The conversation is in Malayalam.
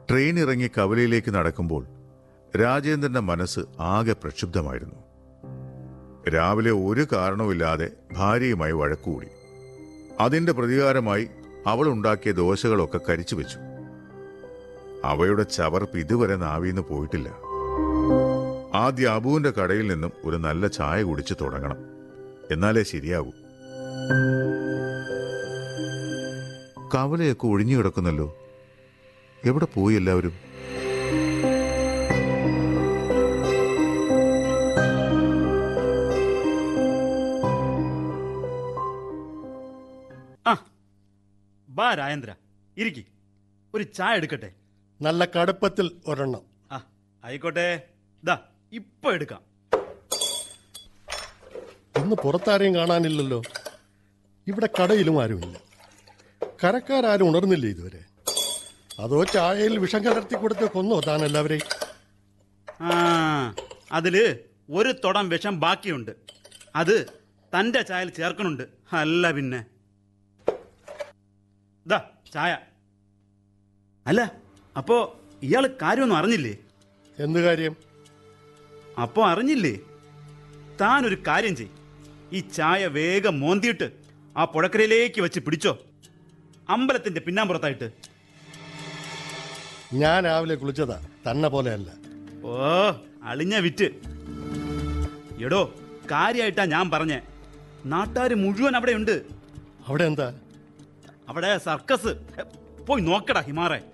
ട്രെയിൻ ഇറങ്ങി കവലയിലേക്ക് നടക്കുമ്പോൾ രാജേന്ദ്രന്റെ മനസ്സ് ആകെ പ്രക്ഷുബ്ധമായിരുന്നു രാവിലെ ഒരു കാരണവുമില്ലാതെ ഭാര്യയുമായി വഴക്കുകൂടി അതിന്റെ പ്രതികാരമായി അവൾ ഉണ്ടാക്കിയ ദോശകളൊക്കെ കരിച്ചു വെച്ചു അവയുടെ ചവർപ്പ് ഇതുവരെ നാവിന്ന് പോയിട്ടില്ല ആദ്യ അബുവിന്റെ കടയിൽ നിന്നും ഒരു നല്ല ചായ കുടിച്ച് തുടങ്ങണം എന്നാലേ ശരിയാകൂ കവലയൊക്കെ ഒഴിഞ്ഞു കിടക്കുന്നല്ലോ എവിടെ പോയി എല്ലാവരും ആ ബാ രാജേന്ദ്ര ഇരിക്കി ഒരു ചായ എടുക്കട്ടെ നല്ല കടുപ്പത്തിൽ ഒരെണ്ണം ആ ആയിക്കോട്ടെ ദാ ഇപ്പൊ എടുക്കാം ഇന്ന് പുറത്താരെയും കാണാനില്ലല്ലോ ഇവിടെ കടയിലും ആരുമില്ല കരക്കാരും ഉണർന്നില്ല ഇതുവരെ അതോ ചായയിൽ വിഷം കലർത്തി കൊടുത്ത് കൊന്നോ താൻ എല്ലാവരെയും ആ അതില് ഒരു തുടം വിഷം ബാക്കിയുണ്ട് അത് തന്റെ ചായയിൽ ചേർക്കണുണ്ട് അല്ല പിന്നെ ദാ ചായ അല്ല അപ്പോ ഇയാള് കാര്യമൊന്നും അറിഞ്ഞില്ലേ എന്ത് കാര്യം അപ്പോ അറിഞ്ഞില്ലേ താൻ ഒരു കാര്യം ചെയ് ഈ ചായ വേഗം മോന്തിയിട്ട് ആ പുഴക്കരയിലേക്ക് വെച്ച് പിടിച്ചോ അമ്പലത്തിന്റെ പിന്നാമ്പുറത്തായിട്ട് ഞാൻ രാവിലെ കുളിച്ചതാ തന്നെ പോലെയല്ല ഓ അളിഞ്ഞ വിറ്റ് എടോ കാര്യായിട്ടാ ഞാൻ പറഞ്ഞേ നാട്ടുകാർ മുഴുവൻ അവിടെ ഉണ്ട് അവിടെ എന്താ അവിടെ സർക്കസ് ഹെ, പോയി നോക്കടാ ഹിമാറെ